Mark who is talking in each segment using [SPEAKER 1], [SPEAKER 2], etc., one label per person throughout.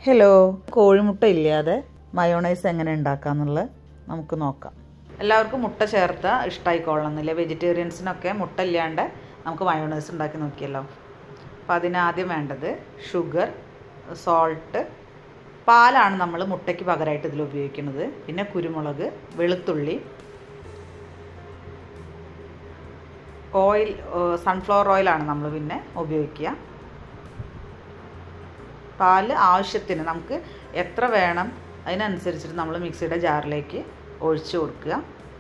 [SPEAKER 1] hello കോഴിമുട്ട ഇല്ലാതെ mayonnaise എങ്ങനെ ഉണ്ടാക്കാന്നുള്ളത് നമുക്ക് നോക്കാം എല്ലാവർക്കും മുട്ട ചേർത്ത ഇഷ്ടമായിക്കൊള്ളണമെന്നില്ല വെജിറ്റേറിയൻസിനൊക്കെ മുട്ട ഇല്ലാണ്ട് നമുക്ക് മയോണൈസ് ഉണ്ടാക്കി നോക്കിയല്ലോ അപ്പോൾ അതിനാദ്യം വേണ്ടത് ഷുഗർ സോൾട്ട് പാലാണ് നമ്മൾ മുട്ടയ്ക്ക് പകരമായിട്ട് ഇതിൽ ഉപയോഗിക്കുന്നത് പിന്നെ കുരുമുളക് വെളുത്തുള്ളി ഓയിൽ സൺഫ്ലവർ ഓയിലാണ് നമ്മൾ പിന്നെ ഉപയോഗിക്കുക പാല് ആവശ്യത്തിന് നമുക്ക് എത്ര വേണം അതിനനുസരിച്ചിട്ട് നമ്മൾ മിക്സിയുടെ ജാറിലേക്ക് ഒഴിച്ചു കൊടുക്കുക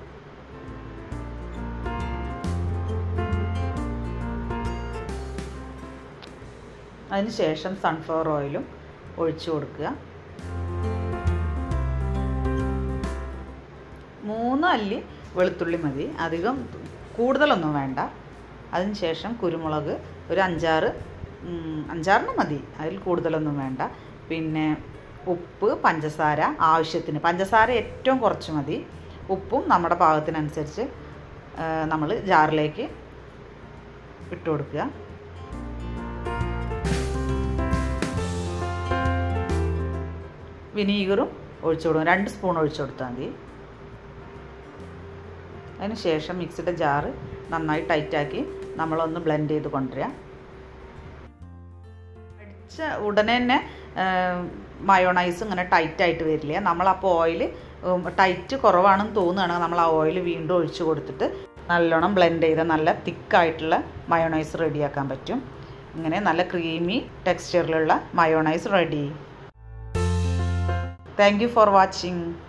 [SPEAKER 1] അതിന് ശേഷം സൺഫ്ലവർ ഓയിലും ഒഴിച്ചു കൊടുക്കുക മൂന്ന് അല്ലി വെളുത്തുള്ളി മതി അധികം കൂടുതലൊന്നും വേണ്ട അതിന് ശേഷം കുരുമുളക് ഒരു അഞ്ചാറ് അഞ്ചാറിന് മതി അതിൽ കൂടുതലൊന്നും വേണ്ട പിന്നെ ഉപ്പ് പഞ്ചസാര ആവശ്യത്തിന് പഞ്ചസാര ഏറ്റവും കുറച്ച് മതി ഉപ്പും നമ്മുടെ പാകത്തിനനുസരിച്ച് നമ്മൾ ജാറിലേക്ക് ഇട്ട് കൊടുക്കുക വിനീഗറും ഒഴിച്ചു കൊടുക്കും രണ്ട് സ്പൂൺ ഒഴിച്ചു കൊടുത്താൽ മതി അതിന് ശേഷം മിക്സിയുടെ ജാറ് നന്നായി ടൈറ്റാക്കി നമ്മളൊന്ന് ബ്ലെൻഡ് ചെയ്ത് കൊണ്ടുവരിക അടിച്ച ഉടനെ തന്നെ മയോണൈസ് ഇങ്ങനെ ടൈറ്റായിട്ട് വരില്ല നമ്മളപ്പോൾ ഓയിൽ ടൈറ്റ് കുറവാണെന്ന് തോന്നുകയാണെങ്കിൽ നമ്മൾ ആ ഓയിൽ വീണ്ടും ഒഴിച്ചു കൊടുത്തിട്ട് നല്ലോണം ബ്ലെൻഡ് ചെയ്ത നല്ല തിക്കായിട്ടുള്ള മയോണൈസ് റെഡിയാക്കാൻ പറ്റും ഇങ്ങനെ നല്ല ക്രീമി ടെക്സ്ചറിലുള്ള mayonnaise ready thank you for watching